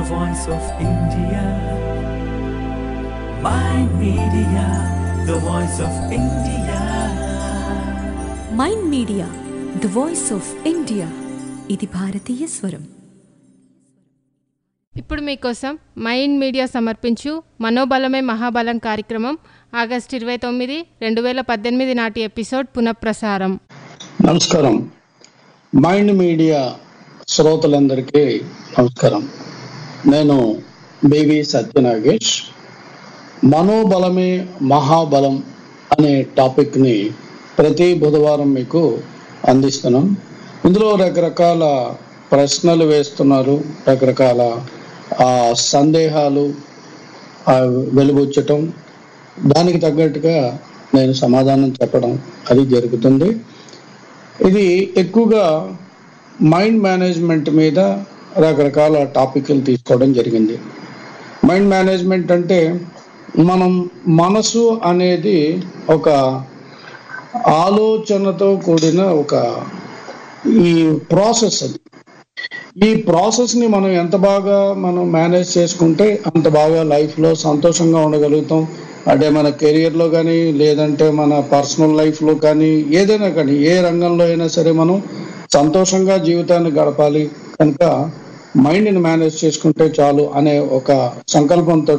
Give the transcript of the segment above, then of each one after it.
voice of India. My media, the voice of India. Mind media the voice of India ఇది భారతీయ స్వరం ఇప్పుడు మీకోసం మైండ్ మీడియా సమర్పించు మనోబలమే మహాబలం కార్యక్రమం ఆగస్టు ఇరవై తొమ్మిది రెండు వేల పద్దెనిమిది నాటి ఎపిసోడ్ పునఃప్రసారం నమస్కారం మైండ్ మీడియా శ్రోతలందరికీ నమస్కారం నేను బేబీ సత్యనాగేష్ మనోబలమే మహాబలం అనే టాపిక్ని ప్రతి బుధవారం మీకు అందిస్తున్నాం ఇందులో రకరకాల ప్రశ్నలు వేస్తున్నారు రకరకాల ఆ, సందేహాలు ఆ, వెలుబుచ్చటం దానికి తగ్గట్టుగా నేను సమాధానం చెప్పడం అది జరుగుతుంది ఇది ఎక్కువగా మైండ్ మేనేజ్మెంట్ మీద రకరకాల టాపిక్లు తీసుకోవడం జరిగింది మైండ్ మేనేజ్మెంట్ అంటే మనం మనసు అనేది ఒక ఆలోచనతో కూడిన ఒక ఈ ప్రాసెస్ అది ఈ ప్రాసెస్ ని మనం ఎంత బాగా మనం మేనేజ్ చేసుకుంటే అంత బాగా లైఫ్ లో సంతోషంగా ఉండగలుగుతాం అంటే మన కెరియర్ లో కానీ లేదంటే మన పర్సనల్ లైఫ్ లో కానీ ఏదైనా కానీ ఏ రంగంలో అయినా సరే మనం సంతోషంగా జీవితాన్ని గడపాలి కనుక మైండ్ ని మేనేజ్ చేసుకుంటే చాలు అనే ఒక సంకల్పంతో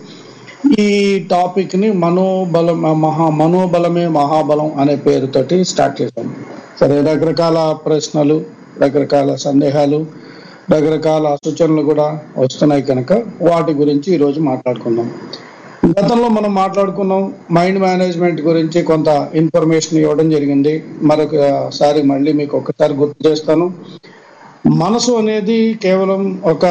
ఈ టాపిక్ ని మనోబలం మహా మనోబలమే మహాబలం అనే పేరుతోటి స్టార్ట్ చేశాం సరే రకరకాల ప్రశ్నలు రకరకాల సందేహాలు రకరకాల సూచనలు కూడా వస్తున్నాయి కనుక వాటి గురించి ఈరోజు మాట్లాడుకుందాం గతంలో మనం మాట్లాడుకున్నాం మైండ్ మేనేజ్మెంట్ గురించి కొంత ఇన్ఫర్మేషన్ ఇవ్వడం జరిగింది మరొకసారి మళ్ళీ మీకు ఒకసారి గుర్తు చేస్తాను మనసు అనేది కేవలం ఒక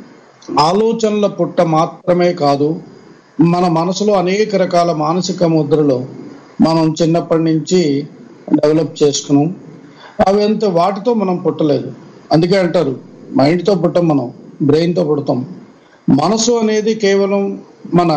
ఆలోచనల పుట్ట మాత్రమే కాదు మన మనసులో అనేక రకాల మానసిక ముద్రలు మనం చిన్నప్పటి నుంచి డెవలప్ చేసుకున్నాం అవి అంత వాటితో మనం పుట్టలేదు అందుకే అంటారు మైండ్తో పుట్టాం మనం బ్రెయిన్తో పుడతాం మనసు అనేది కేవలం మన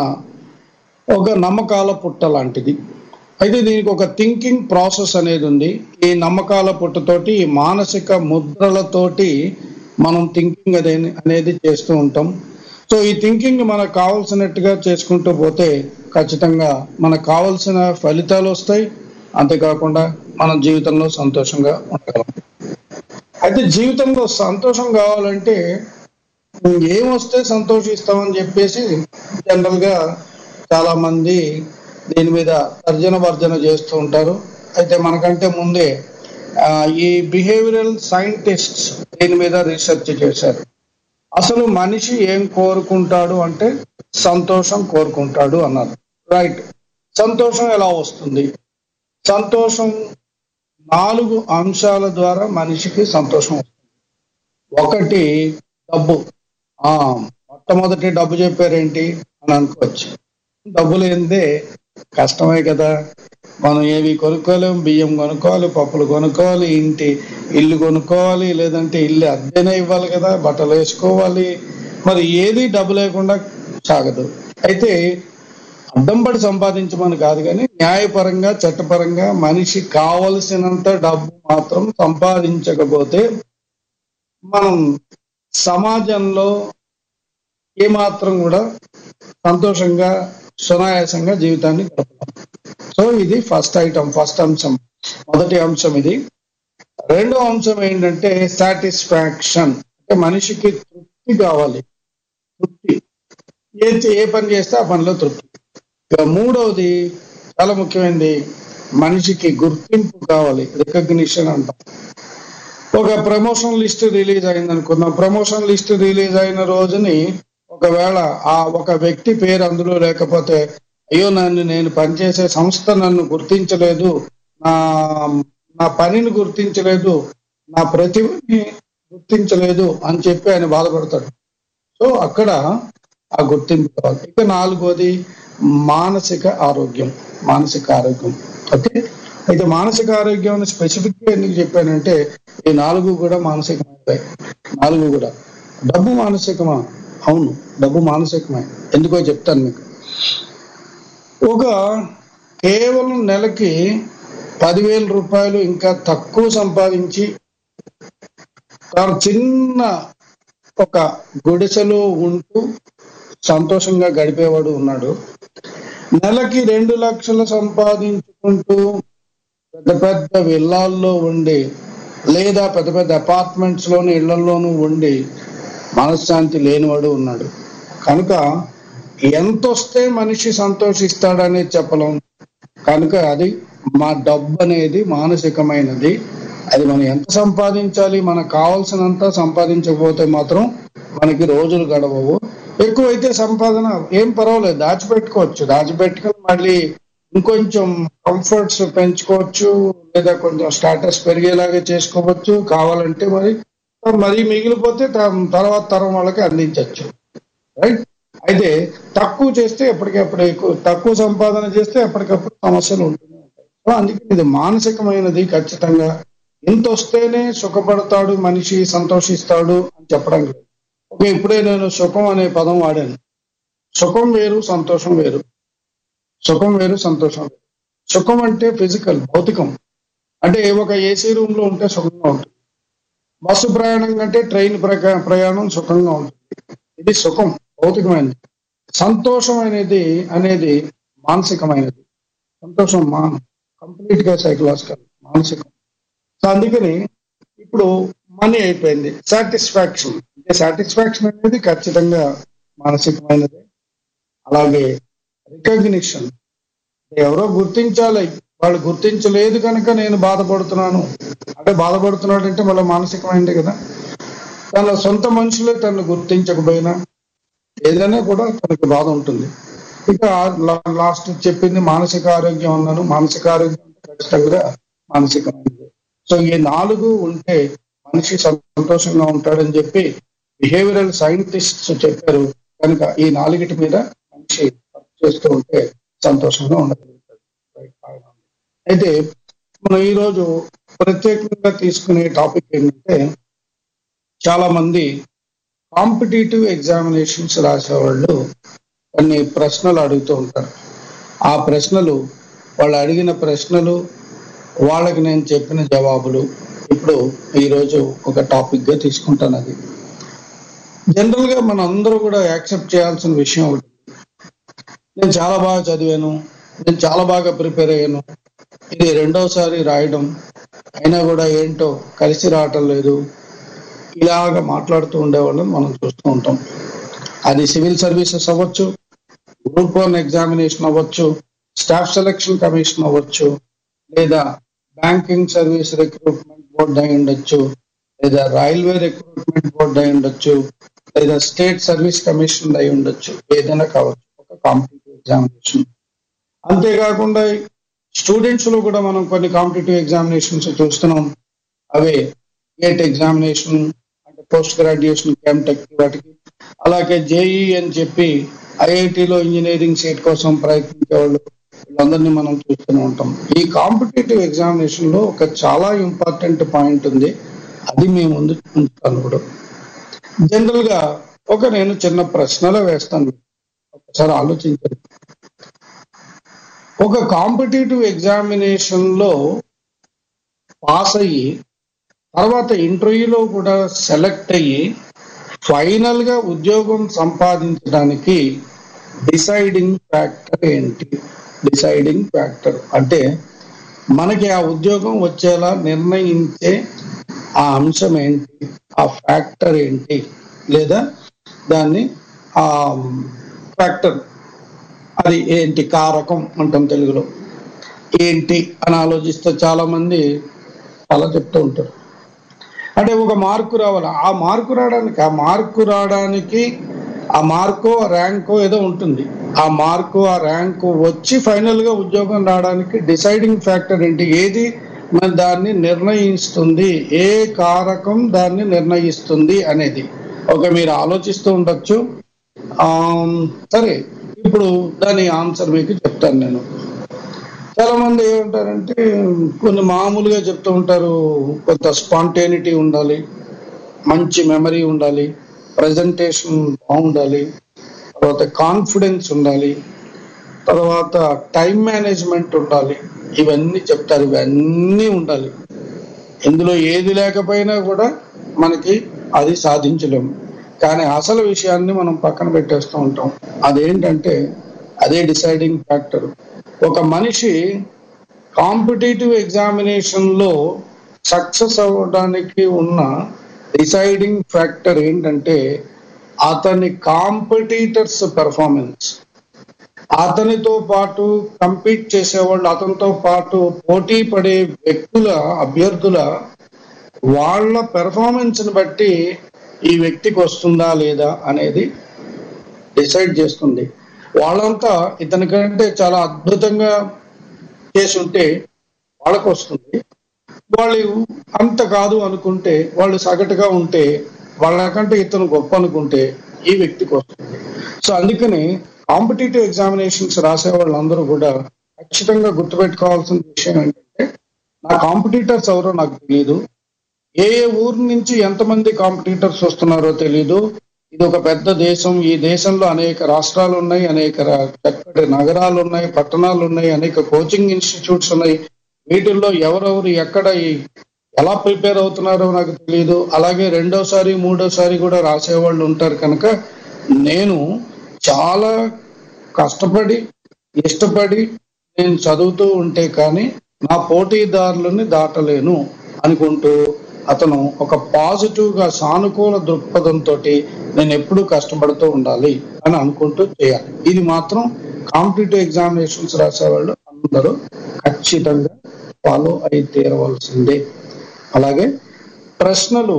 ఒక నమ్మకాల పుట్ట లాంటిది అయితే దీనికి ఒక థింకింగ్ ప్రాసెస్ అనేది ఉంది ఈ నమ్మకాల పుట్టతోటి ఈ మానసిక ముద్రలతోటి మనం థింకింగ్ అదే అనేది చేస్తూ ఉంటాం సో ఈ థింకింగ్ మనకు కావాల్సినట్టుగా చేసుకుంటూ పోతే ఖచ్చితంగా మనకు కావాల్సిన ఫలితాలు వస్తాయి అంతేకాకుండా మన జీవితంలో సంతోషంగా ఉండగలం అయితే జీవితంలో సంతోషం కావాలంటే ఏమొస్తే సంతోషిస్తామని చెప్పేసి జనరల్ గా చాలా మంది దీని మీద తర్జన భర్జన చేస్తూ ఉంటారు అయితే మనకంటే ముందే ఆ, ఈ బిహేవియరల్ సైంటిస్ట్స్ దీని మీద రీసెర్చ్ చేశారు అసలు మనిషి ఏం కోరుకుంటాడు అంటే సంతోషం కోరుకుంటాడు అన్నారు రైట్ సంతోషం ఎలా వస్తుంది సంతోషం నాలుగు అంశాల ద్వారా మనిషికి సంతోషం వస్తుంది ఒకటి డబ్బు ఆ మొట్టమొదటి డబ్బు చెప్పారేంటి అని అనుకోవచ్చు డబ్బు లేనిదే కష్టమే కదా మనం ఏవి కొనుక్కోలేం బియ్యం కొనుక్కోవాలి పప్పులు కొనుక్కోవాలి ఇంటి ఇల్లు కొనుక్కోవాలి లేదంటే ఇల్లు అద్దెనే ఇవ్వాలి కదా బట్టలు వేసుకోవాలి మరి ఏది డబ్బు లేకుండా సాగదు అయితే అడ్డం పడి సంపాదించమని కాదు కానీ న్యాయపరంగా చట్టపరంగా మనిషి కావలసినంత డబ్బు మాత్రం సంపాదించకపోతే మనం సమాజంలో ఏమాత్రం కూడా సంతోషంగా సునాయాసంగా జీవితాన్ని గడపలేం సో ఇది ఫస్ట్ ఐటమ్ ఫస్ట్ అంశం మొదటి అంశం ఇది రెండో అంశం ఏంటంటే సాటిస్ఫాక్షన్ అంటే మనిషికి తృప్తి కావాలి తృప్తి ఏ ఏ పని చేస్తే ఆ పనిలో తృప్తి ఇక మూడవది చాలా ముఖ్యమైనది మనిషికి గుర్తింపు కావాలి రికగ్నిషన్ అంటాం ఒక ప్రమోషన్ లిస్ట్ రిలీజ్ అయింది అనుకుందాం ప్రమోషన్ లిస్ట్ రిలీజ్ అయిన రోజుని ఒకవేళ ఆ ఒక వ్యక్తి పేరు అందులో లేకపోతే అయ్యో నన్ను నేను పనిచేసే సంస్థ నన్ను గుర్తించలేదు నా నా పనిని గుర్తించలేదు నా ప్రతిభని గుర్తించలేదు అని చెప్పి ఆయన బాధపడతాడు సో అక్కడ ఆ గుర్తింపు కావాలి ఇక నాలుగోది మానసిక ఆరోగ్యం మానసిక ఆరోగ్యం ఓకే అయితే మానసిక ఆరోగ్యం అని స్పెసిఫిక్ గా ఎందుకు చెప్పానంటే ఈ నాలుగు కూడా మానసికమైనవే నాలుగు కూడా డబ్బు మానసికమా అవును డబ్బు మానసికమే ఎందుకో చెప్తాను మీకు ఒక కేవలం నెలకి పదివేల రూపాయలు ఇంకా తక్కువ సంపాదించి తాను చిన్న ఒక గుడిసెలో ఉంటూ సంతోషంగా గడిపేవాడు ఉన్నాడు నెలకి రెండు లక్షలు సంపాదించుకుంటూ పెద్ద పెద్ద విల్లాల్లో ఉండి లేదా పెద్ద పెద్ద అపార్ట్మెంట్స్ లోని ఇళ్లలోనూ ఉండి మనశ్శాంతి లేనివాడు ఉన్నాడు కనుక ఎంత వస్తే మనిషి సంతోషిస్తాడనేది చెప్పలేం కనుక అది మా డబ్బు అనేది మానసికమైనది అది మనం ఎంత సంపాదించాలి మనకు కావాల్సినంత సంపాదించకపోతే మాత్రం మనకి రోజులు గడవవు ఎక్కువైతే సంపాదన ఏం పర్వాలేదు దాచిపెట్టుకోవచ్చు దాచిపెట్టుకుని మళ్ళీ ఇంకొంచెం కంఫర్ట్స్ పెంచుకోవచ్చు లేదా కొంచెం స్టాటస్ పెరిగేలాగా చేసుకోవచ్చు కావాలంటే మరి మరి మిగిలిపోతే త- తర్వాత తరం వాళ్ళకి అందించవచ్చు రైట్ అయితే తక్కువ చేస్తే ఎప్పటికప్పుడు ఎక్కువ తక్కువ సంపాదన చేస్తే ఎప్పటికప్పుడు సమస్యలు ఉంటూనే ఉంటాయి సో అందుకే ఇది మానసికమైనది ఖచ్చితంగా ఇంత వస్తేనే సుఖపడతాడు మనిషి సంతోషిస్తాడు అని చెప్పడం లేదు ఓకే ఇప్పుడే నేను సుఖం అనే పదం వాడాను సుఖం వేరు సంతోషం వేరు సుఖం వేరు సంతోషం వేరు సుఖం అంటే ఫిజికల్ భౌతికం అంటే ఒక ఏసీ రూమ్ లో ఉంటే సుఖంగా ఉంటుంది బస్సు ప్రయాణం కంటే ట్రైన్ ప్రకా- ప్రయాణం సుఖంగా ఉంటుంది ఇది సుఖం భౌతికమైనది సంతోషం అనేది అనేది మానసికమైనది సంతోషం మా కంప్లీట్ గా సైకలాజికల్ మానసికం సో అందుకని ఇప్పుడు మనీ అయిపోయింది సాటిస్ఫాక్షన్ అంటే సాటిస్ఫాక్షన్ అనేది ఖచ్చితంగా మానసికమైనది అలాగే రికగ్నిషన్ ఎవరో గుర్తించాలి వాళ్ళు గుర్తించలేదు కనుక నేను బాధపడుతున్నాను అంటే బాధపడుతున్నాడు అంటే మళ్ళీ మానసికమైంది కదా తన సొంత మనుషులే తను గుర్తించకపోయినా ఏదైనా కూడా తనకి బాధ ఉంటుంది ఇక లా- లాస్ట్ చెప్పింది మానసిక ఆరోగ్యం అన్నాను మానసిక ఆరోగ్యం అంటే ఖచ్చితంగా మానసికమైనది సో ఈ నాలుగు ఉంటే మనిషి సంతోషంగా ఉంటాడని చెప్పి బిహేవియరల్ సైంటిస్ట్స్ చెప్పారు కనుక ఈ నాలుగిటి మీద మనిషి వర్క్ చేస్తూ ఉంటే సంతోషంగా ఉండగలుగుతాడు Right, బాగా ఉంది. అయితే మనం ఈ రోజు ప్రత్యేకంగా తీసుకునే టాపిక్ ఏంటంటే చాలా మంది కాంపిటేటివ్ ఎగ్జామినేషన్స్ రాసేవాళ్ళు కొన్ని ప్రశ్నలు అడుగుతూ ఉంటారు ఆ ప్రశ్నలు వాళ్ళు అడిగిన ప్రశ్నలు వాళ్ళకి నేను చెప్పిన జవాబులు ఇప్పుడు ఈరోజు ఒక టాపిక్ గా తీసుకుంటాను అది జనరల్ గా మన అందరూ కూడా యాక్సెప్ట్ చేయాల్సిన విషయం ఒకటి నేను చాలా బాగా చదివాను నేను చాలా బాగా ప్రిపేర్ అయ్యాను ఇది రెండోసారి రాయడం అయినా కూడా ఏంటో కలిసి రావటం లేదు ఇలాగ మాట్లాడుతూ ఉండేవాళ్ళని మనం చూస్తూ ఉంటాం అది సివిల్ సర్వీసెస్ అవ్వచ్చు గ్రూప్ వన్ ఎగ్జామినేషన్ అవ్వచ్చు స్టాఫ్ సెలక్షన్ కమిషన్ అవ్వచ్చు లేదా బ్యాంకింగ్ సర్వీస్ రిక్రూట్మెంట్ బోర్డ్ అయి ఉండొచ్చు లేదా రైల్వే రిక్రూట్మెంట్ బోర్డ్ అయి ఉండొచ్చు లేదా స్టేట్ సర్వీస్ కమిషన్ అయి ఉండొచ్చు ఏదైనా కావచ్చు ఒక కాంపిటేటివ్ ఎగ్జామినేషన్ అంతేకాకుండా స్టూడెంట్స్ లో కూడా మనం కొన్ని కాంపిటేటివ్ ఎగ్జామినేషన్స్ చూస్తున్నాం అవే గేట్ ఎగ్జామినేషన్ అంటే పోస్ట్ గ్రాడ్యుయేషన్ క్యాంటెక్ వాటికి అలాగే జేఈ అని చెప్పి ఐఐటిలో ఇంజనీరింగ్ సీట్ కోసం ప్రయత్నించే వాళ్ళు వీళ్ళందరినీ మనం చూస్తూనే ఉంటాం ఈ కాంపిటేటివ్ ఎగ్జామినేషన్ లో ఒక చాలా ఇంపార్టెంట్ పాయింట్ ఉంది అది మీ ముందు ఉంచుతాను ఇప్పుడు జనరల్ గా ఒక నేను చిన్న ప్రశ్నలో వేస్తాను ఒకసారి ఆలోచించండి ఒక కాంపిటేటివ్ ఎగ్జామినేషన్ లో పాస్ అయ్యి తర్వాత ఇంటర్వ్యూలో కూడా సెలెక్ట్ అయ్యి ఫైనల్ గా ఉద్యోగం సంపాదించడానికి డిసైడింగ్ ఫ్యాక్టర్ ఏంటి డిసైడింగ్ ఫ్యాక్టర్ అంటే మనకి ఆ ఉద్యోగం వచ్చేలా నిర్ణయించే ఆ అంశం ఏంటి ఆ ఫ్యాక్టర్ ఏంటి లేదా దాన్ని ఆ ఫ్యాక్టర్ అది ఏంటి కారకం అంటాం తెలుగులో ఏంటి అని ఆలోచిస్తే చాలా మంది అలా చెప్తూ ఉంటారు అంటే ఒక మార్కు రావాలి ఆ మార్కు రావడానికి ఆ మార్కు రావడానికి ఆ మార్కో ర్యాంకో ఏదో ఉంటుంది ఆ మార్కు ఆ ర్యాంకు వచ్చి ఫైనల్ గా ఉద్యోగం రావడానికి డిసైడింగ్ ఫ్యాక్టర్ ఏంటి ఏది మన దాన్ని నిర్ణయిస్తుంది ఏ కారకం దాన్ని నిర్ణయిస్తుంది అనేది ఒక మీరు ఆలోచిస్తూ ఉండొచ్చు ఆమ్, సరే ఇప్పుడు దాని ఆన్సర్ మీకు చెప్తాను నేను చాలా మంది ఏమంటారంటే కొన్ని మామూలుగా చెప్తూ ఉంటారు కొంత స్పాంటేనిటీ ఉండాలి మంచి మెమరీ ఉండాలి ప్రజెంటేషన్ బాగుండాలి తర్వాత కాన్ఫిడెన్స్ ఉండాలి తర్వాత టైం మేనేజ్మెంట్ ఉండాలి ఇవన్నీ చెప్తారు ఇవన్నీ ఉండాలి ఇందులో ఏది లేకపోయినా కూడా మనకి అది సాధించలేము కానీ అసలు విషయాన్ని మనం పక్కన పెట్టేస్తూ ఉంటాం అదేంటంటే అదే డిసైడింగ్ ఫ్యాక్టర్ ఒక మనిషి కాంపిటేటివ్ ఎగ్జామినేషన్ లో సక్సెస్ అవ్వడానికి ఉన్న డిసైడింగ్ ఫ్యాక్టర్ ఏంటంటే అతని కాంపిటీటర్స్ పెర్ఫార్మెన్స్ అతనితో పాటు కంపీట్ చేసేవాళ్ళు అతనితో పాటు పోటీ పడే వ్యక్తుల అభ్యర్థుల వాళ్ళ పెర్ఫార్మెన్స్ ని బట్టి ఈ వ్యక్తికి వస్తుందా లేదా అనేది డిసైడ్ చేస్తుంది వాళ్ళంతా ఇతని కంటే చాలా అద్భుతంగా చేసి ఉంటే వాళ్ళకు వస్తుంది వాళ్ళు అంత కాదు అనుకుంటే వాళ్ళు సగటుగా ఉంటే వాళ్ళకంటే ఇతను గొప్ప అనుకుంటే ఈ వ్యక్తికి వస్తుంది సో అందుకని కాంపిటేటివ్ ఎగ్జామినేషన్స్ రాసే వాళ్ళందరూ కూడా ఖచ్చితంగా గుర్తుపెట్టుకోవాల్సిన విషయం ఏంటంటే నా కాంపిటీటర్స్ ఎవరో నాకు తెలియదు ఏ ఏ ఊరు నుంచి ఎంతమంది కాంపిటీటర్స్ వస్తున్నారో తెలియదు ఇది ఒక పెద్ద దేశం ఈ దేశంలో అనేక రాష్ట్రాలు ఉన్నాయి అనేక రా- చక్కటి నగరాలు ఉన్నాయి పట్టణాలు ఉన్నాయి అనేక కోచింగ్ ఇన్స్టిట్యూట్స్ ఉన్నాయి వీటిల్లో ఎవరెవరు ఎక్కడ ఈ- ఎలా ప్రిపేర్ అవుతున్నారో నాకు తెలియదు అలాగే రెండోసారి మూడోసారి కూడా రాసేవాళ్ళు ఉంటారు కనుక నేను చాలా కష్టపడి ఇష్టపడి నేను చదువుతూ ఉంటే కానీ నా పోటీదారులని దాటలేను అనుకుంటూ అతను ఒక పాజిటివ్ గా సానుకూల దృక్పథంతో నేను ఎప్పుడూ కష్టపడుతూ ఉండాలి అని అనుకుంటూ చేయాలి ఇది మాత్రం కాంపిటేటివ్ ఎగ్జామినేషన్స్ రాసేవాళ్ళు అందరూ ఖచ్చితంగా ఫాలో అయి తీరవలసిందే అలాగే ప్రశ్నలు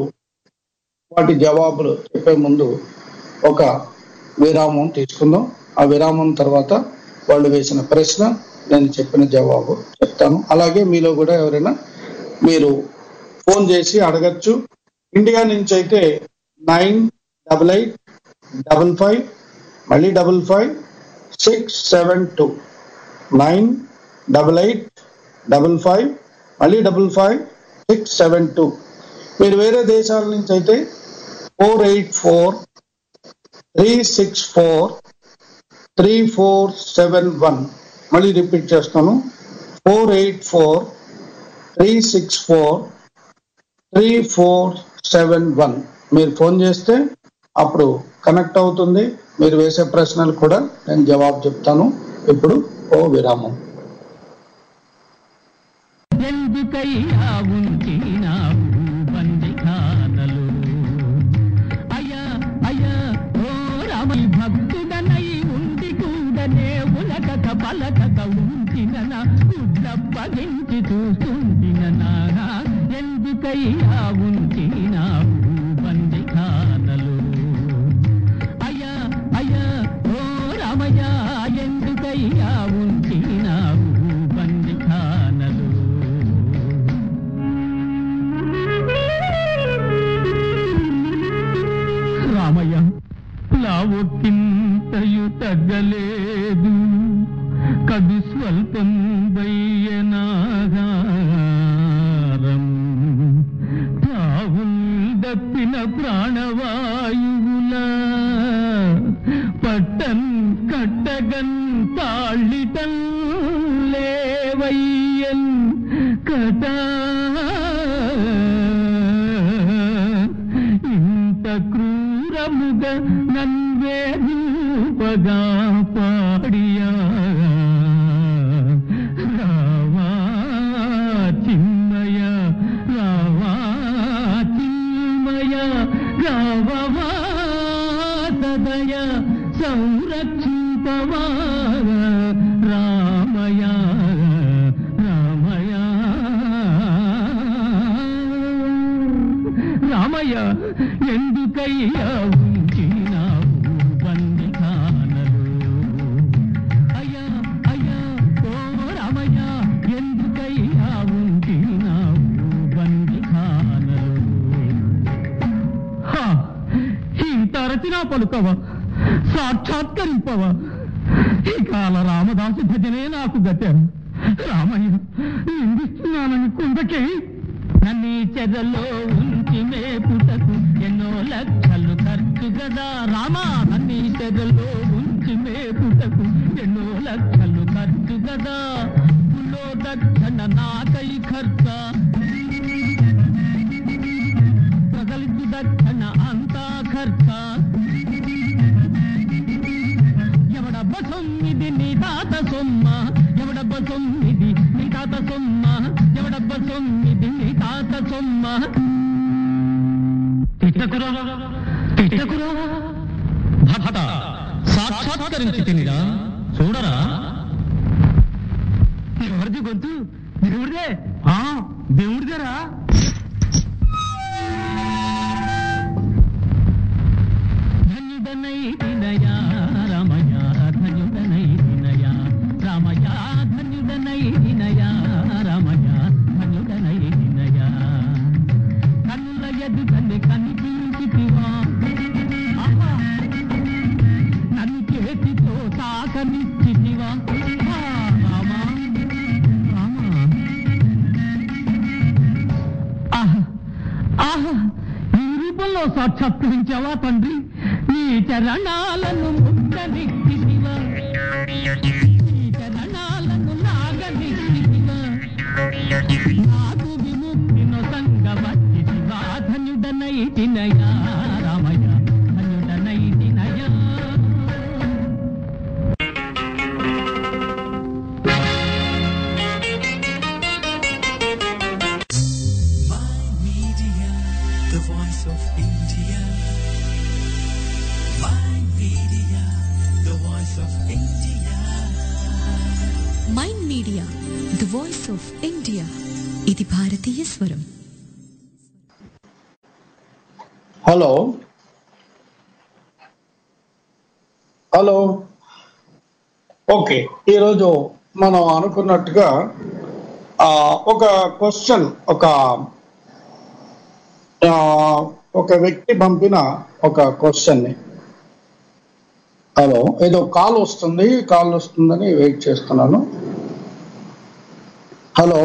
వాటి జవాబులు చెప్పే ముందు ఒక విరామం తీసుకుందాం ఆ విరామం తర్వాత వాళ్ళు వేసిన ప్రశ్న నేను చెప్పిన జవాబు చెప్తాను అలాగే మీలో కూడా ఎవరైనా మీరు ఫోన్ చేసి అడగచ్చు ఇండియా నుంచి అయితే nine double eight double five మళ్ళీ double five six seven two nine double eight double five మళ్ళీ double five six seven two మీరు వేరే దేశాల నుంచి అయితే four eight four three six four three four seven one మళ్ళీ రిపీట్ చేస్తాను four eight four three six four three four seven one మీరు phone చేస్తే అప్పుడు కనెక్ట్ అవుతుంది మీరు వేసే ప్రశ్నలు కూడా నేను జవాబు చెప్తాను ఇప్పుడు ఓ విరామం ఎందుకయ్యా ఉంచినావు బందిఖానలు అయ్యా అయ్యా ఓ రామై భక్తుడనై ఉండి కూడనే ఉలకక పలకక ఉంచిన గుడ్లప్పగించి చూస్తుంటిన నానా ఎందుకయ్యా ఉంచినావు బందిఖానలు అయ్యా అయ్యా ఓ రామయ్య ఎందుకయ్యా ఉంచినావు బందిఖానలు రామయ్య లావొక్కింతయు తగ్గలేదు కడు స్వల్పం వయ్యనాగారం తావుల్ దప్పిన ప్రాణవాయువుల పట్టన్ కట్టగన్ తాళ్ళిటం లేవయ్యన్ కటా ఇంత క్రూరముగ నన్వేపగా పాడియా రావా చిన్మయ రావా చిన్మయ రావవా సదయ సంరక్షింపవా రామయ రామయ రామయ్య ఎందుకయ్యా ఉంచినావు బందిఖానలు అయ్యా అయ్యా ఓ రామయ్య ఎందుకయ్యా ఉంచినావు బందిఖానలు హా, ఇంత రచనా పలుకవా సాక్షాత్కరింపవా ఈ కాల రామదాసు భజనే నాకు గత రామయ్య నిందిస్తున్నానని కుందకి నన్ను ఈ చెరలో ఉంచి మేపుటకు ఎన్నో లక్షలు ఖర్చు కదా రామా నన్ను ఈ చెరలో ఉంచి మేపుటకు ఎన్నో లక్షలు ఖర్చు కదా పులో దక్షణ నాకై ఖర్చ ప్రగలితు దక్షణ అంతా ఖర్చ ఖర్చ ఎవడబ్బ సొమ్మిది నీ తాత సొమ్మ ఎవడబ్బ సొమ్మిది నీ తాత సొమ్మ ఎవడబ్బ సొమ్మిది నీ తాత సొమ్మ తిట్టకురా తిట్టకురా భక్త సాక్షాత్కరించి తినిరా చూడరా ఎవరిది గొంతు దేవుడిదే ఆ, దేవుడిదేరా ధన్యుడనై తినయా రామయ్య ధన్యుడనై తినయా రామయ్య ధన్యుడనై తినయా రామయ్య ధన్యుడనై తినయా కన్నుల ఎదుటనే కనిపించితివా ఆహా! నన్ను చేతితో తాకనిచ్చితివా ఆ, రామా రామా ఆహా! ఆహా! ఈ రూపంలో సాక్షాత్కరించావా తండ్రి నీ చరణాలను ముట్టనిచ్చితివా నీ చరణాలను నాగనిచ్చితివా నాకు విముక్తిను సంగవచ్చితివా ధన్యుడనై తినయా రామయ్య ధన్యుడనై తినయా My media, the voice of India. My media, the voice of India. Mind media the voice of India ఇది భారతీయ స్వరం హలో హలో ఓకే ఈరోజు మనం అనుకున్నట్టుగా ఆ, ఒక క్వశ్చన్ ఒక ఆ, ఒక వ్యక్తి పంపిన ఒక క్వశ్చన్ని హలో ఏదో కాల్ వస్తుంది కాల్ వస్తుందని వెయిట్ చేస్తున్నాను హలో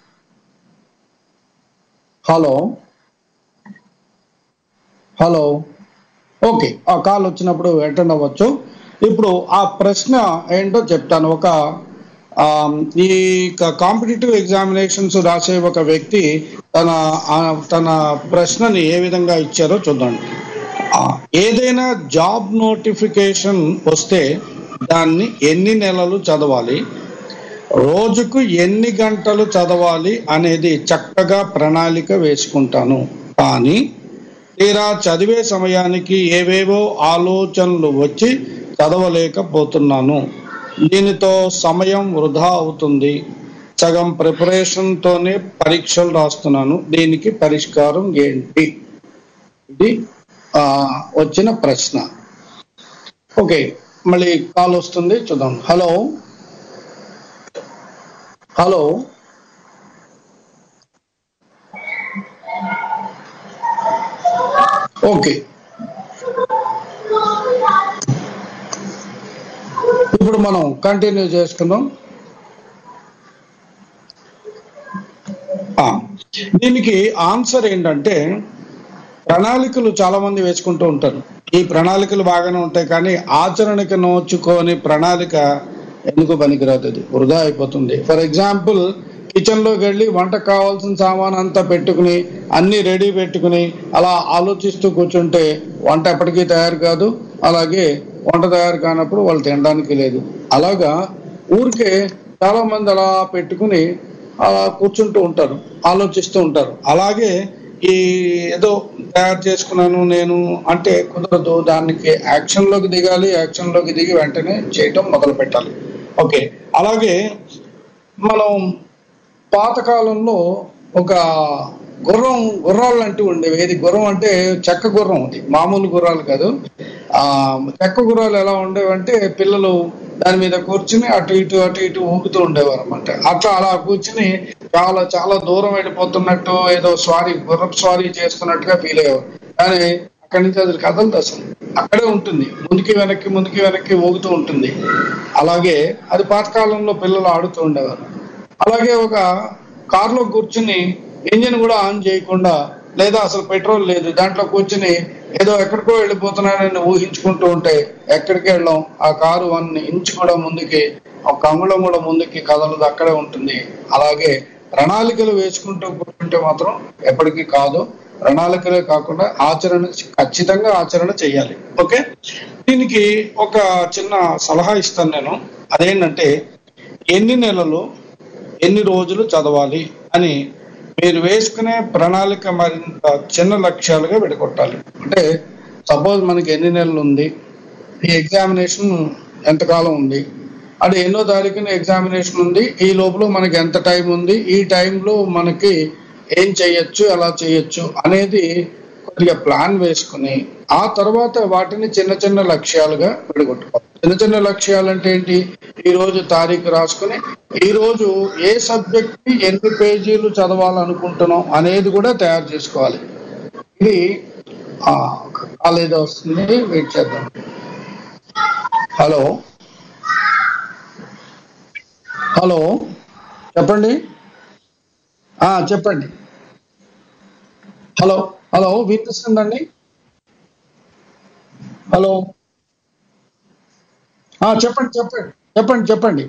హలో హలో ఓకే ఆ కాల్ వచ్చినప్పుడు అటెండ్ అవ్వచ్చు ఇప్పుడు ఆ ప్రశ్న ఏంటో చెప్తాను ఒక ఆ, ఈ కాంపిటేటివ్ ఎగ్జామినేషన్స్ రాసే ఒక వ్యక్తి తన ఆ, తన ప్రశ్నని ఏ విధంగా ఇచ్చారో చూద్దాం ఆ, ఏదైనా జాబ్ నోటిఫికేషన్ వస్తే దాన్ని ఎన్ని నెలలు చదవాలి రోజుకు ఎన్ని గంటలు చదవాలి అనేది చక్కగా ప్రణాళిక వేసుకుంటాను కానీ తీరా చదివే సమయానికి ఏవేవో ఆలోచనలు వచ్చి చదవలేకపోతున్నాను దీనితో సమయం వృధా అవుతుంది సగం ప్రిపరేషన్తోనే పరీక్షలు రాస్తున్నాను దీనికి పరిష్కారం ఏంటి ఇది ఆ, వచ్చిన ప్రశ్న ఓకే మళ్ళీ కాల్ వస్తుంది చూద్దాం హలో హలో ఓకే ఇప్పుడు మనం కంటిన్యూ చేసుకుందాం ఆ, దీనికి ఆన్సర్ ఏంటంటే ప్రణాళికలు చాలా మంది వేసుకుంటూ ఉంటారు ఈ ప్రణాళికలు బాగానే ఉంటాయి కానీ ఆచరణకి నోచుకోని ప్రణాళిక ఎందుకు పనికిరాదు అది వృధా అయిపోతుంది ఫర్ ఎగ్జాంపుల్ కిచెన్ లోకి వెళ్ళి వంటకు కావాల్సిన సామాన్ అంతా పెట్టుకుని అన్ని రెడీ పెట్టుకుని అలా ఆలోచిస్తూ కూర్చుంటే వంట ఎప్పటికీ తయారు కాదు అలాగే వంట తయారు కానప్పుడు వాళ్ళు తినడానికి లేదు అలాగా ఊరికే చాలా మంది అలా పెట్టుకుని అలా కూర్చుంటూ ఉంటారు ఆలోచిస్తూ ఉంటారు అలాగే ఈ ఏదో తయారు చేసుకున్నాను నేను అంటే కుదరదు దానికి యాక్షన్ లోకి దిగాలి యాక్షన్ లోకి దిగి వెంటనే చేయటం మొదలు పెట్టాలి ఓకే అలాగే మనం పాతకాలంలో ఒక గుర్రం గుర్రాలు అంటూ ఉండేవి ఏది గుర్రం అంటే చెక్క గుర్రం అది మామూలు గుర్రాలు కాదు ఆ చెక్క గుర్రాలు ఎలా ఉండేవంటే పిల్లలు దాని మీద కూర్చుని అటు ఇటు అటు ఇటు ఊగుతూ ఉండేవారు అనమాట అట్లా అలా కూర్చుని చాలా చాలా దూరం వెళ్ళిపోతున్నట్టు ఏదో స్వారీ గుర్రపు స్వారీ చేస్తున్నట్టుగా ఫీల్ అయ్యేవారు కానీ అక్కడి నుంచి అది కదలదు అసలు అక్కడే ఉంటుంది ముందుకి వెనక్కి ముందుకి వెనక్కి ఊగుతూ ఉంటుంది అలాగే అది పాతకాలంలో పిల్లలు ఆడుతూ ఉండేవారు అలాగే ఒక కారులో కూర్చుని ఇంజిన్ కూడా ఆన్ చేయకుండా లేదా అసలు పెట్రోల్ లేదు దాంట్లో కూర్చుని ఏదో ఎక్కడికో వెళ్ళిపోతున్నానని ఊహించుకుంటూ ఉంటే ఎక్కడికి వెళ్ళాం ఆ కారు వన్ ఇంచ్ కూడా ముందుకి ఒక అంగుళం కూడా ముందుకి కదలదు అక్కడే ఉంటుంది అలాగే ప్రణాళికలు వేసుకుంటూ కూర్చుంటే మాత్రం ఎప్పటికీ కాదు ప్రణాళికలే కాకుండా ఆచరణ ఖచ్చితంగా ఆచరణ చేయాలి ఓకే దీనికి ఒక చిన్న సలహా ఇస్తాను నేను అదేంటంటే ఎన్ని నెలలు ఎన్ని రోజులు చదవాలి అని మీరు వేసుకునే ప్రణాళిక మరింత చిన్న లక్ష్యాలుగా విడగొట్టాలి అంటే సపోజ్ మనకి ఎన్ని నెలలు ఉంది ఈ ఎగ్జామినేషన్ ఎంతకాలం ఉంది అంటే ఎన్నో తారీఖున ఎగ్జామినేషన్ ఉంది ఈ లోపల మనకి ఎంత టైం ఉంది ఈ టైంలో మనకి ఏం చేయొచ్చు ఎలా చేయొచ్చు అనేది కొద్దిగా ప్లాన్ వేసుకుని ఆ తర్వాత వాటిని చిన్న చిన్న లక్ష్యాలుగా విడగొట్టుకోవాలి చిన్న చిన్న లక్ష్యాలు అంటే ఏంటి ఈ రోజు తారీఖు రాసుకుని ఈ రోజు ఏ సబ్జెక్ట్ కి ఎన్ని పేజీలు చదవాలనుకుంటున్నాం అనేది కూడా తయారు చేసుకోవాలి ఇది ఆ, కాల్ ఏదో వస్తుంది వెయిట్ చేద్దాం హలో హలో చెప్పండి ఆ, చెప్పండి హలో హలో వినిపిస్తుందండి హలో ఆ, చెప్పండి చెప్పండి చెప్పండి చెప్పండి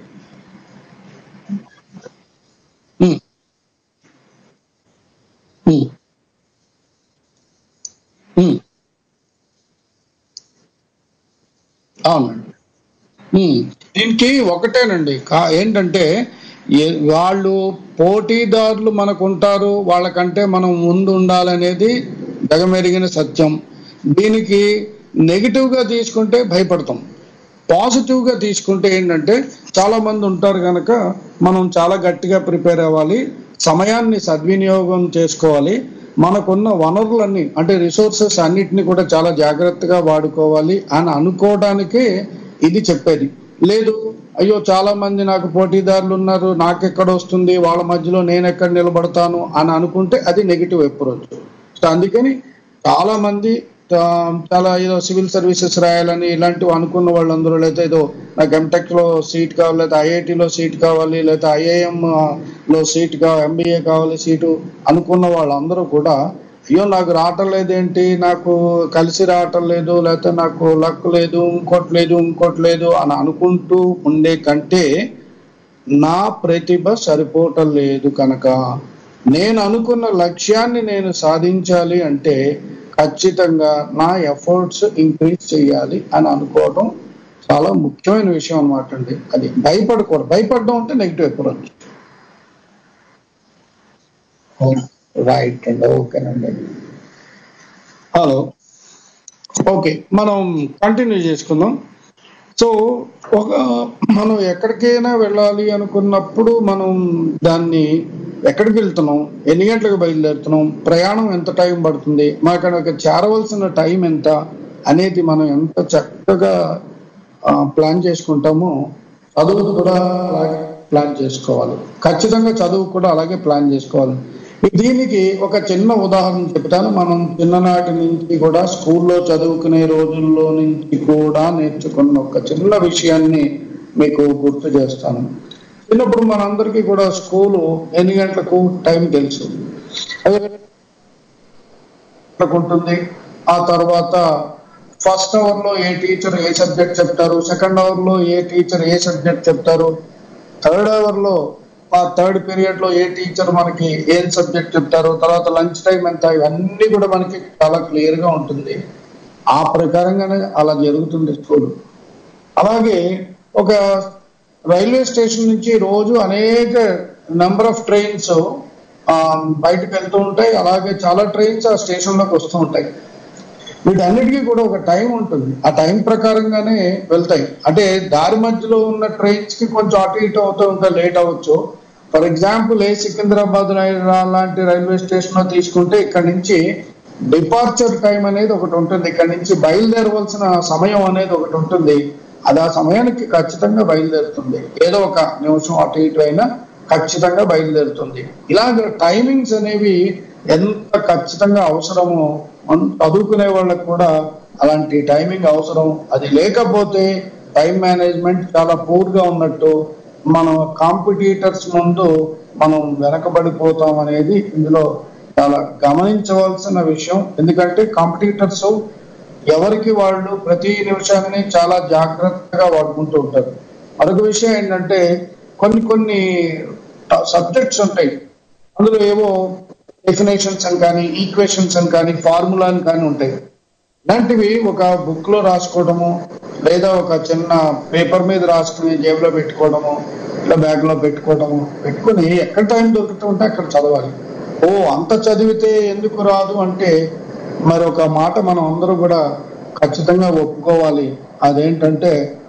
ఉమ్. ఉమ్. ఉమ్. అవునండి ఉమ్. దీనికి ఒకటేనండి కా- ఏంటంటే ఏ- వాళ్ళు పోటీదారులు మనకు ఉంటారు వాళ్ళకంటే మనం ముందు ఉండాలనేది జగమెరిగిన సత్యం దీనికి నెగిటివ్ గా తీసుకుంటే భయపడతాం పాజిటివ్ గా తీసుకుంటే ఏంటంటే చాలా మంది ఉంటారు కనుక మనం చాలా గట్టిగా ప్రిపేర్ అవ్వాలి సమయాన్ని సద్వినియోగం చేసుకోవాలి మనకున్న వనరులన్నీ అంటే రిసోర్సెస్ అన్నిటిని కూడా చాలా జాగ్రత్తగా వాడుకోవాలి అని అనుకోవడానికే ఇది చెప్పేది లేదు అయ్యో చాలా మంది నాకు పోటీదారులు ఉన్నారు నాకెక్కడ వస్తుంది వాళ్ళ మధ్యలో నేను ఎక్కడ నిలబడతాను అని అనుకుంటే అది నెగిటివ్ అప్రోచ్ సో అందుకని చాలా మంది ఆ, చాలా ఏదో సివిల్ సర్వీసెస్ రాయాలని ఇలాంటివి అనుకున్న వాళ్ళందరూ లేదా ఏదో నాకు ఎంటెక్ లో సీట్ కావాలి లేదా ఐఐటిలో సీట్ కావాలి లేదా ఐఐఎం లో సీట్ కావాలి ఎంబీఏ కావాలి సీటు అనుకున్న వాళ్ళందరూ కూడా అయ్యో నాకు రావటం లేదేంటి నాకు కలిసి రావటం లేదు లేకపోతే నాకు లక్ లేదు ఇంకోటి లేదు ఇంకోటి లేదు అని అనుకుంటూ ఉండే కంటే నా ప్రతిభ సరిపోవటం లేదు కనుక నేను అనుకున్న లక్ష్యాన్ని నేను సాధించాలి అంటే ఖచ్చితంగా నా ఎఫర్ట్స్ ఇంక్రీజ్ చేయాలి అని అనుకోవడం చాలా ముఖ్యమైన విషయం అనమాట అండి అది భయపడకూడదు భయపడడం అంటే నెగిటివ్ అప్రోచ్ రైట్ అండి ఓకేనండి హలో ఓకే మనం కంటిన్యూ చేసుకుందాం సో ఒక మనం ఎక్కడికైనా వెళ్ళాలి అనుకున్నప్పుడు మనం దాన్ని ఎక్కడికి వెళ్తున్నాం ఎన్ని గంటలకు బయలుదేరుతున్నాం ప్రయాణం ఎంత టైం పడుతుంది మాకు అక్కడికి చేరవలసిన టైం ఎంత అనేది మనం ఎంత చక్కగా ప్లాన్ చేసుకుంటామో చదువు కూడా అలాగే ప్లాన్ చేసుకోవాలి ఖచ్చితంగా చదువు కూడా అలాగే ప్లాన్ చేసుకోవాలి దీనికి ఒక చిన్న ఉదాహరణ చెప్తాను మనం చిన్ననాటి నుంచి కూడా స్కూల్లో చదువుకునే రోజుల్లో నుంచి కూడా నేర్చుకున్న ఒక చిన్న విషయాన్ని మీకు గుర్తు చేస్తాను చిన్నప్పుడు మనందరికీ కూడా స్కూలు ఎన్ని గంటలకు టైం తెలుసు అది గంటలకు ఉంటుంది ఆ తర్వాత ఫస్ట్ అవర్ లో ఏ టీచర్ ఏ సబ్జెక్ట్ చెప్తారు సెకండ్ అవర్ లో ఏ టీచర్ ఏ సబ్జెక్ట్ చెప్తారు థర్డ్ అవర్ లో ఆ థర్డ్ పీరియడ్ లో ఏ టీచర్ మనకి ఏం సబ్జెక్ట్ చెప్తారు తర్వాత లంచ్ టైం ఎంత ఇవన్నీ కూడా మనకి చాలా క్లియర్ గా ఉంటుంది ఆ ప్రకారంగానే అలా జరుగుతుంది స్కూల్ అలాగే ఒక రైల్వే స్టేషన్ నుంచి రోజు అనేక నెంబర్ ఆఫ్ ట్రైన్స్ బయటకు వెళ్తూ ఉంటాయి అలాగే చాలా ట్రైన్స్ ఆ స్టేషన్ లోకి వస్తూ ఉంటాయి వీటన్నిటికీ కూడా ఒక టైం ఉంటుంది ఆ టైం ప్రకారంగానే వెళ్తాయి అంటే దారి మధ్యలో ఉన్న ట్రైన్స్ కి కొంచెం అటు ఇటు అవుతూ ఉంటాయి లేట్ అవ్వచ్చు ఫర్ ఎగ్జాంపుల్ ఏ సికింద్రాబాద్ రై- లాంటి రైల్వే స్టేషన్ లో తీసుకుంటే ఇక్కడ నుంచి డిపార్చర్ టైం అనేది ఒకటి ఉంటుంది ఇక్కడ నుంచి బయలుదేరవలసిన సమయం అనేది ఒకటి ఉంటుంది అది ఆ సమయానికి ఖచ్చితంగా బయలుదేరుతుంది ఏదో ఒక నిమిషం అటు ఇటు అయినా ఖచ్చితంగా బయలుదేరుతుంది ఇలాగ టైమింగ్స్ అనేవి ఎంత ఖచ్చితంగా అవసరమో మనం చదువుకునే వాళ్ళకి కూడా అలాంటి టైమింగ్ అవసరం అది లేకపోతే టైం మేనేజ్మెంట్ చాలా పూర్ గా ఉన్నట్టు మనం కాంపిటీటర్స్ ముందు మనం వెనకబడిపోతాం అనేది ఇందులో చాలా గమనించవలసిన విషయం ఎందుకంటే కాంపిటీటర్స్ ఎవరికి వాళ్ళు ప్రతి నిమిషాన్ని చాలా జాగ్రత్తగా వాడుకుంటూ ఉంటారు మరొక విషయం ఏంటంటే కొన్ని కొన్ని సబ్జెక్ట్స్ ఉంటాయి అందులో ఏవో డెఫినేషన్స్ అని కానీ ఈక్వేషన్స్ అని కానీ ఫార్ములా అని కానీ ఉంటాయి ఇలాంటివి ఒక బుక్ లో రాసుకోవడము లేదా ఒక చిన్న పేపర్ మీద రాసుకుని జేబులో పెట్టుకోవడము ఇలా బ్యాగ్ లో పెట్టుకోవడము పెట్టుకుని ఎక్కడ టైం దొరుకుతూ ఉంటే అక్కడ చదవాలి ఓ అంత చదివితే ఎందుకు రాదు అంటే మరి ఒక మాట మనం అందరూ కూడా ఖచ్చితంగా ఒప్పుకోవాలి అదేంటంటే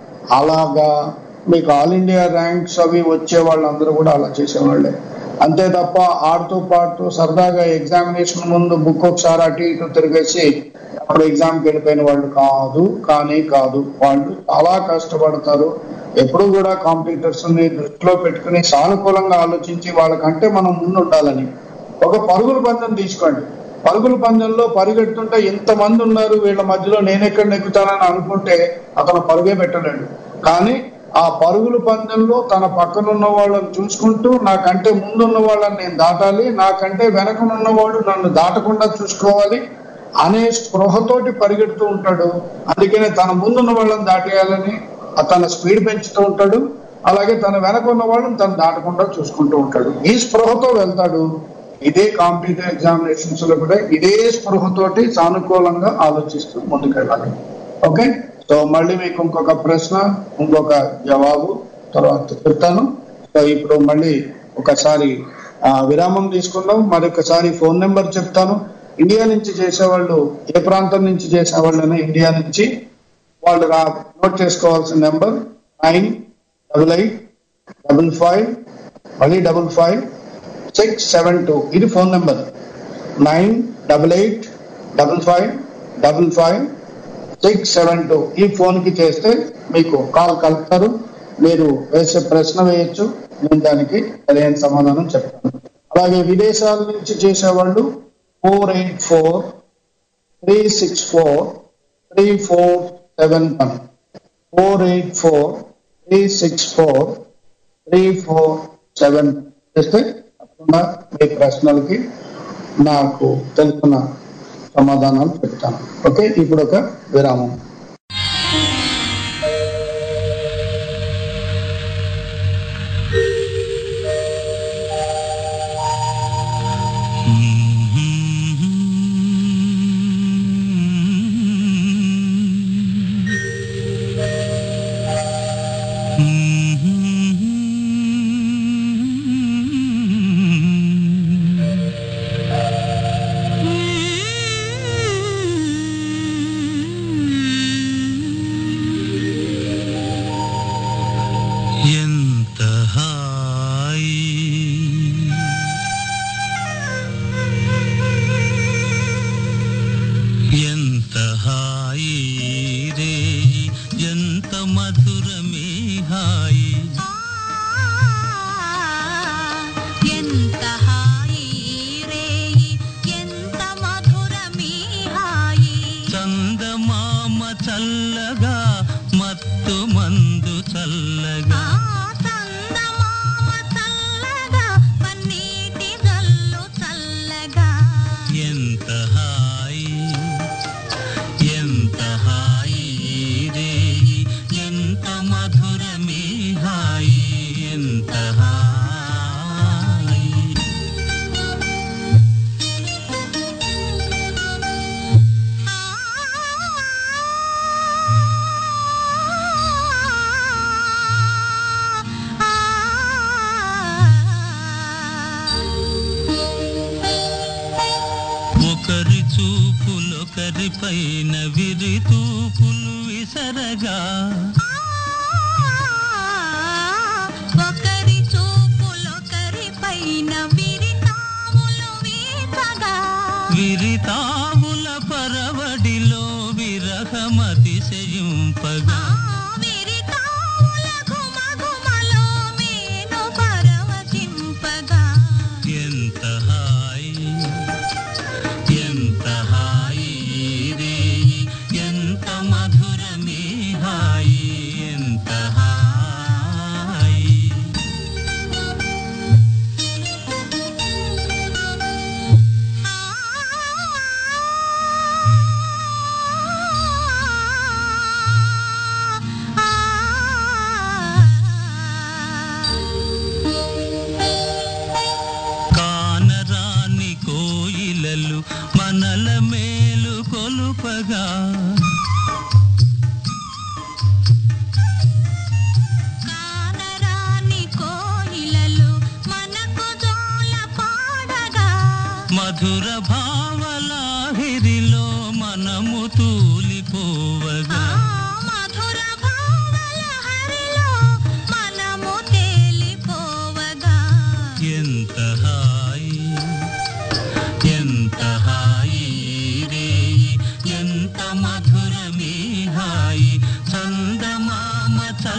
అలాగా మీకు ఆల్ ఇండియా ర్యాంక్స్ అవి వచ్చే వాళ్ళందరూ కూడా అలా చేసేవాళ్ళే అంతే తప్ప ఆడుతూ పాడుతూ సరదాగా ఎగ్జామినేషన్ ముందు బుక్ ఒకసారి అటు ఇటు తిరిగేసి అప్పుడు ఎగ్జామ్కి వెళ్ళిపోయిన వాళ్ళు కాదు కానీ కాదు వాళ్ళు చాలా కష్టపడతారు ఎప్పుడు కూడా కాంపిటీటర్స్ ని దృష్టిలో పెట్టుకుని సానుకూలంగా ఆలోచించి వాళ్ళకంటే మనం ముందు ఉండాలని ఒక పరుగుల పందెం తీసుకోండి పరుగుల పందెంలో పరిగెడుతుంటే ఇంతమంది ఉన్నారు వీళ్ళ మధ్యలో నేను ఎక్కడ నెగ్గుతానని అనుకుంటే అతను పరుగే పెట్టలేడు కానీ ఆ పరుగుల పందెంలో తన పక్కన ఉన్న వాళ్ళని చూసుకుంటూ నాకంటే ముందున్న వాళ్ళని నేను దాటాలి నాకంటే వెనకనున్నవాడు నన్ను దాటకుండా చూసుకోవాలి అనే స్పృహతోటి పరిగెడుతూ ఉంటాడు అందుకనే తన ముందున్న వాళ్ళని దాటేయాలని తన స్పీడ్ పెంచుతూ ఉంటాడు అలాగే తన వెనక ఉన్న వాళ్ళని తను దాటకుండా చూసుకుంటూ ఉంటాడు ఈ స్పృహతో వెళ్తాడు ఇదే కాంపిటేటివ్ ఎగ్జామినేషన్స్ లో కూడా ఇదే స్పృహతోటి సానుకూలంగా ఆలోచిస్తూ ముందుకెళ్ళాలి ఓకే సో మళ్ళీ మీకు ఇంకొక ప్రశ్న ఇంకొక జవాబు తర్వాత చెప్తాను సో ఇప్పుడు మళ్ళీ ఒకసారి ఆ, విరామం తీసుకుందాం మరొకసారి ఫోన్ నెంబర్ చెప్తాను ఇండియా నుంచి చేసేవాళ్ళు ఏ ప్రాంతం నుంచి చేసేవాళ్ళైనా ఇండియా నుంచి వాళ్ళు రా నోట్ చేసుకోవాల్సిన number nine double eight double five మళ్ళీ double five six seven two ఇది phone number nine double eight double five double five six seven two ఈ ఫోన్ కి చేస్తే మీకు కాల్ కలుపుతారు మీరు వేసే ప్రశ్న వేయొచ్చు నేను దానికి సరైన సమాధానం చెప్తాను అలాగే విదేశాల నుంచి చేసేవాళ్ళు four eight four three six four three four seven one four eight four three six four three four seven చేస్తే తప్పకుండా మీ ప్రశ్నలకి నాకు తెలిసిన సమాధానాలు చెప్తాను ఓకే ఇప్పుడు ఒక విరామం ఎంత హాయి ఎంత హాయి రే ఎంత మధురమే హాయి ఎంత హాయి రేయి ఎంత మధురమీ హాయి చందమామ చల్లగా మత్తు మందు చల్లగా ఆ చందమామ చల్లగా పన్నీటి జల్లు చల్లగా ఎంత హాయి ఎంత హాయి రే ఎంత మధురమే హాయి ఎంత హాయి ఒకరి చూపులొకరి పైన విరి తూపులు విసరగా ఒకరి చూపులొకరి పైన విరితాములు వీచగా విరితావుల పరవడిలో విరహమతిశయింపగా ఆ విరితాముల ఘుమఘుమలో మేను పరవశింపగా ఎంత హాయి ఎంత హాయి రే ఎంత మధురమే హాయి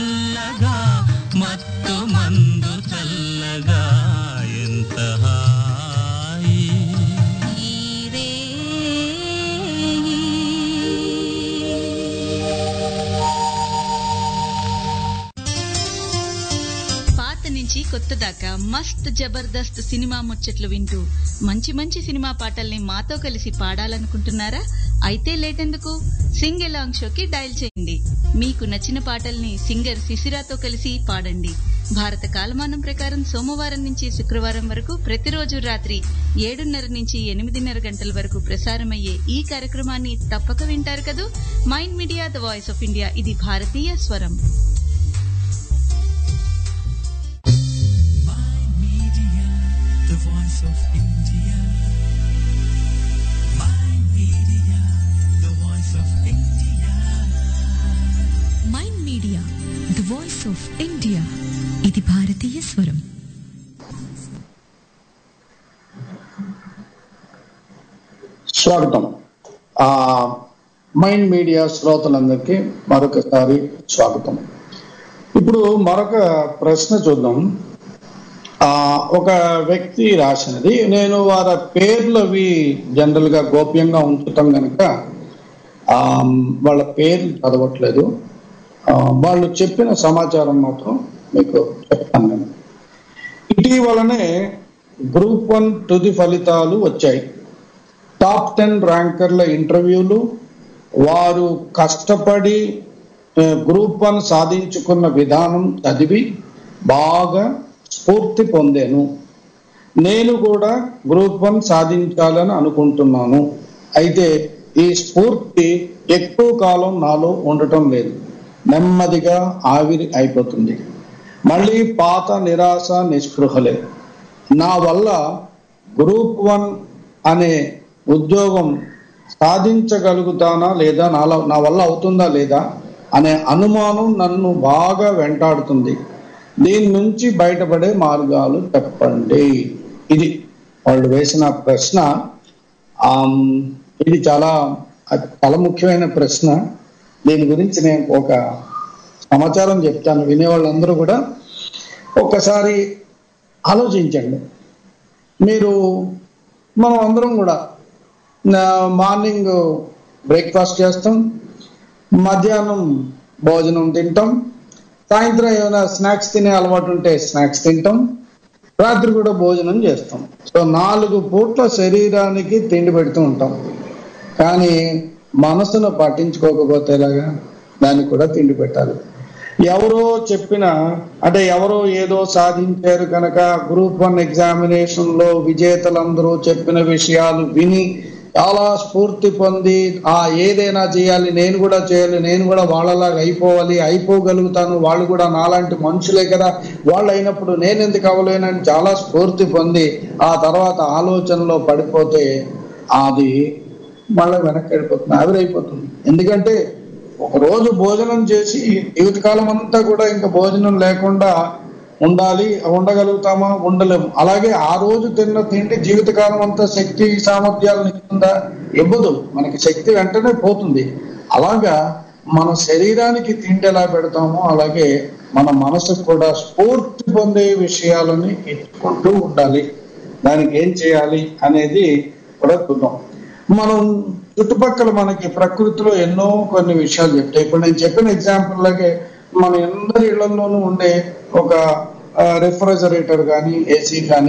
మెల్లగా మత్తు మందు చల్లగా ఎంత హాయి ఈరే పాత నుంచి కొత్త దాకా మస్త్ జబర్దస్త్ సినిమా ముచ్చట్లు వింటూ మంచి మంచి సినిమా పాటల్ని మాతో కలిసి పాడాలనుకుంటున్నారా అయితే లేటెందుకు సింగ్ ఎలాంగ్ షోకి డయల్ చేయండి మీకు నచ్చిన పాటల్ని సింగర్ శిశిరాతో కలిసి పాడండి భారత కాలమానం ప్రకారం సోమవారం నుంచి శుక్రవారం వరకు ప్రతిరోజు రాత్రి ఏడున్నర నుంచి ఎనిమిదిన్నర గంటల వరకు ప్రసారమయ్యే ఈ కార్యక్రమాన్ని తప్పక వింటారు కదూ mind media the voice of India ఇది భారతీయ స్వరం the voice of India. My media, the voice of India. Mind media the voice of India ఇది భారతీయ స్వరం స్వాగతం ఆ మైండ్ మీడియా శ్రోతలందరికీ మరొకసారి స్వాగతం ఇప్పుడు మరొక ప్రశ్న చూద్దాం ఆ ఒక వ్యక్తి రాసినది నేను వారి పేర్లు అవి జనరల్ గా గోప్యంగా ఉంచుతాం కనుక ఆ వాళ్ళ పేర్లు చదవట్లేదు ఆ, వాళ్ళు చెప్పిన సమాచారం మాత్రం మీకు చెప్తాను నేను ఇటీవలనే గ్రూప్ వన్ తుది ఫలితాలు వచ్చాయి టాప్ టెన్ ర్యాంకర్ల ఇంటర్వ్యూలు వారు కష్టపడి ఆ, గ్రూప్ వన్ సాధించుకున్న విధానం చదివి బాగా స్ఫూర్తి పొందాను నేను కూడా గ్రూప్ వన్ సాధించాలని అనుకుంటున్నాను అయితే ఈ స్ఫూర్తి ఎక్కువ కాలం నాలో ఉండటం లేదు నెమ్మదిగా ఆవిరి అయిపోతుంది మళ్ళీ పాత నిరాశ నిస్పృహలే నా వల్ల గ్రూప్ వన్ అనే ఉద్యోగం సాధించగలుగుతానా లేదా నాలో నా వల్ల అవుతుందా లేదా అనే అనుమానం నన్ను బాగా వెంటాడుతుంది దీని నుంచి బయటపడే మార్గాలు చెప్పండి ఇది వాళ్ళు వేసిన ప్రశ్న ఆమ్, ఇది చాలా అది చాలా ముఖ్యమైన ప్రశ్న దీని గురించి నేను ఒక సమాచారం చెప్తాను వినేవాళ్ళందరూ కూడా ఒక్కసారి ఆలోచించండి మీరు మనం అందరం కూడా నా- మార్నింగ్ బ్రేక్ఫాస్ట్ చేస్తాం మధ్యాహ్నం భోజనం తింటాం సాయంత్రం ఏమైనా స్నాక్స్ తినే అలవాటు ఉంటే స్నాక్స్ తింటాం రాత్రి కూడా భోజనం చేస్తాం సో నాలుగు పూట్ల శరీరానికి తిండి పెడుతూ ఉంటాం కానీ మనసును పట్టించుకోకపోతే ఎలాగా దానికి కూడా తిండి పెట్టాలి ఎవరో చెప్పిన అంటే ఎవరో ఏదో సాధించారు కనుక గ్రూప్ వన్ ఎగ్జామినేషన్ లో విజేతలందరూ చెప్పిన విషయాలు విని చాలా స్ఫూర్తి పొంది ఆ ఏదైనా చేయాలి నేను కూడా చేయాలి నేను కూడా వాళ్ళలాగా అయిపోవాలి అయిపోగలుగుతాను వాళ్ళు కూడా నాలాంటి మనుషులే కదా వాళ్ళు అయినప్పుడు నేను ఎందుకు అవ్వలేనని చాలా స్ఫూర్తి పొంది ఆ తర్వాత ఆలోచనలో పడిపోతే అది మళ్ళీ వెనక్కి వెళ్ళిపోతుంది ఆవిరైపోతుంది ఎందుకంటే ఒక రోజు భోజనం చేసి జీవితకాలం అంతా కూడా ఇంకా భోజనం లేకుండా ఉండాలి ఉండగలుగుతామా ఉండలేము అలాగే ఆ రోజు తిన్న తిండి జీవితకాలం అంతా శక్తి సామర్థ్యాలను ఇస్తుందా ఇవ్వదు మనకి శక్తి వెంటనే పోతుంది అలాగా మన శరీరానికి తిండి ఎలా పెడతామో అలాగే మన మనసుకు కూడా స్ఫూర్తి పొందే విషయాలని ఇచ్చుకుంటూ ఉండాలి దానికి ఏం చేయాలి అనేది కూడా చూద్దాం మనం చుట్టుపక్కల మనకి ప్రకృతిలో ఎన్నో కొన్ని విషయాలు చెప్తాయి ఇప్పుడు నేను చెప్పిన ఎగ్జాంపుల్ లాగే మన అందరి ఇళ్లలోనూ ఉండే ఒక రిఫ్రిజరేటర్ కానీ ఏసీ కానీ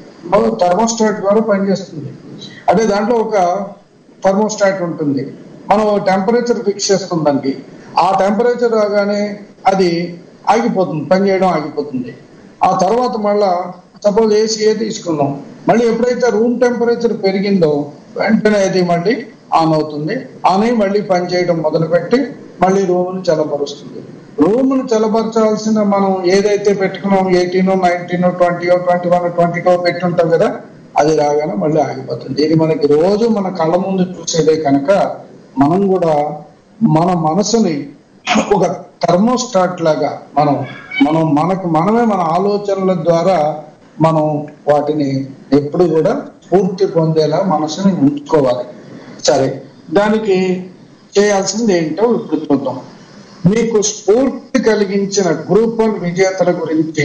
థర్మోస్టాట్ ద్వారా పనిచేస్తుంది అదే దాంట్లో ఒక థర్మోస్టాట్ ఉంటుంది మనం టెంపరేచర్ ఫిక్స్ చేస్తాం దానికి ఆ టెంపరేచర్ రాగానే అది ఆగిపోతుంది పనిచేయడం ఆగిపోతుంది ఆ తర్వాత మళ్ళా సపోజ్ ఏసీఏ తీసుకున్నాం మళ్ళీ ఎప్పుడైతే రూమ్ టెంపరేచర్ పెరిగిందో వెంటనే అది మళ్ళీ ఆన్ అవుతుంది ఆన్ అయి మళ్ళీ పనిచేయడం మొదలుపెట్టి మళ్ళీ రూమ్ను చల్లబరుస్తుంది రూమ్ను చల్లబరచాల్సిన మనం ఏదైతే పెట్టుకున్నాం ఎయిటీనో నైన్టీనో ట్వంటీయో ట్వంటీ వన్ ట్వంటీ టో పెట్టుంటాం కదా అది రాగానే మళ్ళీ ఆగిపోతుంది ఇది మనకి రోజు మన కళ్ళ ముందు చూసేదే కనుక మనం కూడా మన మనసుని ఒక థర్మోస్టాట్ లాగా మనం మనం మనకు మనమే మన ఆలోచనల ద్వారా మనం వాటిని ఎప్పుడు కూడా పూర్తి పొందేలా మనసుని ఉంచుకోవాలి సరే దానికి చేయాల్సింది ఏంటో ఇప్పుడు చూద్దాం మీకు స్ఫూర్తి కలిగించిన గ్రూప్ వన్ విజేతల గురించి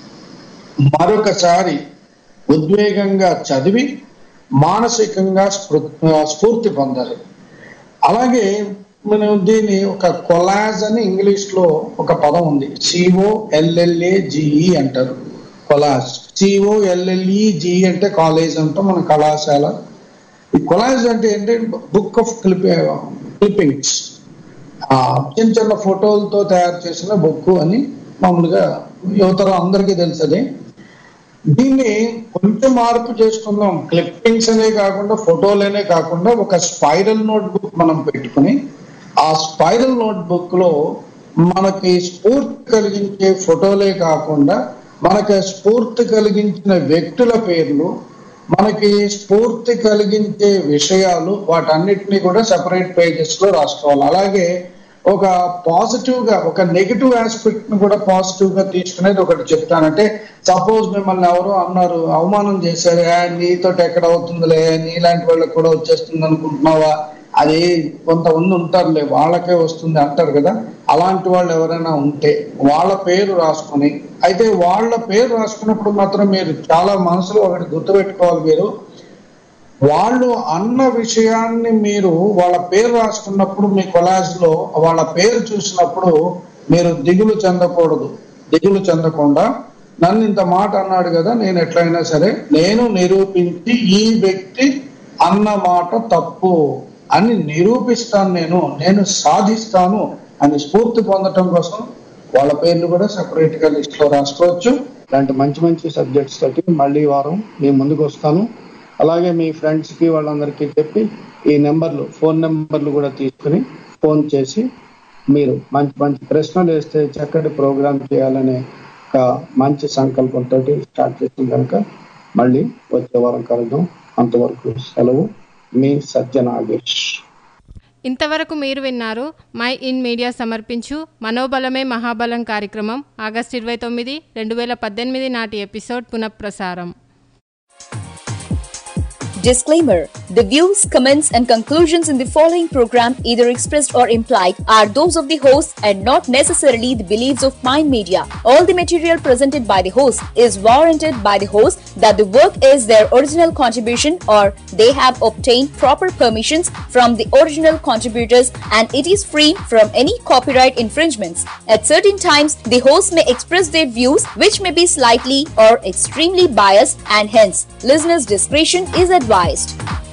మరొకసారి ఉద్వేగంగా చదివి మానసికంగా స్ఫృ- స్ఫూర్తి పొందాలి అలాగే మనం దీన్ని ఒక కొలాజ్ అని ఇంగ్లీష్ లో ఒక పదం ఉంది సిఓ ఎల్ఎల్ఏ జిఈ అంటారు కొలాజ్ సిఓ ఎల్ఎల్ఈ జిఈ అంటే కాలేజ్ అంటాం మన కళాశాల ఈ కొలాజ్ అంటే ఏంటంటే బుక్ ఆఫ్ క్లిప్ క్లిప్పింగ్స్ ఆ చిన్న చిన్న ఫోటోలతో తయారు చేసిన బుక్ అని మామూలుగా యువతరం అందరికీ తెలుసది దీన్ని కొంచెం మార్పు చేసుకుందాం క్లిప్పింగ్స్ అనే కాకుండా ఫోటోలనే కాకుండా ఒక స్పైరల్ నోట్ బుక్ మనం పెట్టుకుని ఆ స్పైరల్ నోట్ బుక్ లో మనకి స్ఫూర్తి కలిగించే ఫోటోలే కాకుండా మనకి స్ఫూర్తి కలిగించిన వ్యక్తుల పేర్లు మనకి స్ఫూర్తి కలిగించే విషయాలు వాటన్నిటిని కూడా సెపరేట్ పేజెస్ లో రాసుకోవాలి అలాగే ఒక పాజిటివ్ గా ఒక నెగిటివ్ ఆస్పెక్ట్ ని కూడా పాజిటివ్ గా తీసుకునేది ఒకటి చెప్తానంటే సపోజ్ మిమ్మల్ని ఎవరో అన్నారు అవమానం చేశారు "ఆ, నీతోటి ఎక్కడ అవుతుందిలే నీలాంటి వాళ్ళకి కూడా వచ్చేస్తుంది అనుకుంటున్నావా అది కొంతమంది ఉంటారులే వాళ్ళకే వస్తుంది అంటారు కదా అలాంటి వాళ్ళు ఎవరైనా ఉంటే వాళ్ళ పేరు రాసుకొని అయితే వాళ్ళ పేరు రాసుకున్నప్పుడు మాత్రం మీరు చాలా మనసులో ఒకటి గుర్తుపెట్టుకోవాలి మీరు వాళ్ళు అన్న విషయాన్ని మీరు వాళ్ళ పేరు రాసుకున్నప్పుడు మీ కొలాజ్ లో వాళ్ళ పేరు చూసినప్పుడు మీరు దిగులు చెందకూడదు దిగులు చెందకుండా నన్ను ఇంత మాట అన్నాడు కదా నేను ఎట్లయినా సరే నేను నిరూపించి ఈ వ్యక్తి అన్న మాట తప్పు అని నిరూపిస్తాను నేను నేను సాధిస్తాను అని స్ఫూర్తి పొందటం కోసం వాళ్ళ పేర్లు కూడా సెపరేట్ గా లిస్ట్ లో రాసుకోవచ్చు ఇలాంటి మంచి మంచి సబ్జెక్ట్స్ తోటి మళ్ళీ ఈ వారం మీ ముందుకు వస్తాను అలాగే మీ ఫ్రెండ్స్ కి వాళ్ళందరికీ చెప్పి ఈ నెంబర్లు ఫోన్ నెంబర్లు కూడా తీసుకుని ఫోన్ చేసి మీరు మంచి మంచి ప్రశ్నలు వేస్తే చక్కటి ప్రోగ్రామ్ చేయాలనే ఒక మంచి సంకల్పంతో స్టార్ట్ చేసిన కనుక మళ్ళీ వచ్చే వారం కలుద్దాం అంతవరకు సెలవు మీ సత్య నాగేష్ ఇంతవరకు మీరు విన్నారు మై ఇన్ మీడియా సమర్పించు మనోబలమే మహాబలం కార్యక్రమం ఆగస్టు ఇరవై తొమ్మిది రెండు వేల పద్దెనిమిది నాటి ఎపిసోడ్ పునఃప్రసారం Disclaimer The views, comments, and conclusions in the following program, either expressed or implied, are those of the host and not necessarily the beliefs of Mind Media. All the material presented by the host is warranted by the host that the work is their original contribution or they have obtained proper permissions from the original contributors and it is free from any copyright infringements. At certain times, the host may express their views which may be slightly or extremely biased and hence listeners' discretion is advised.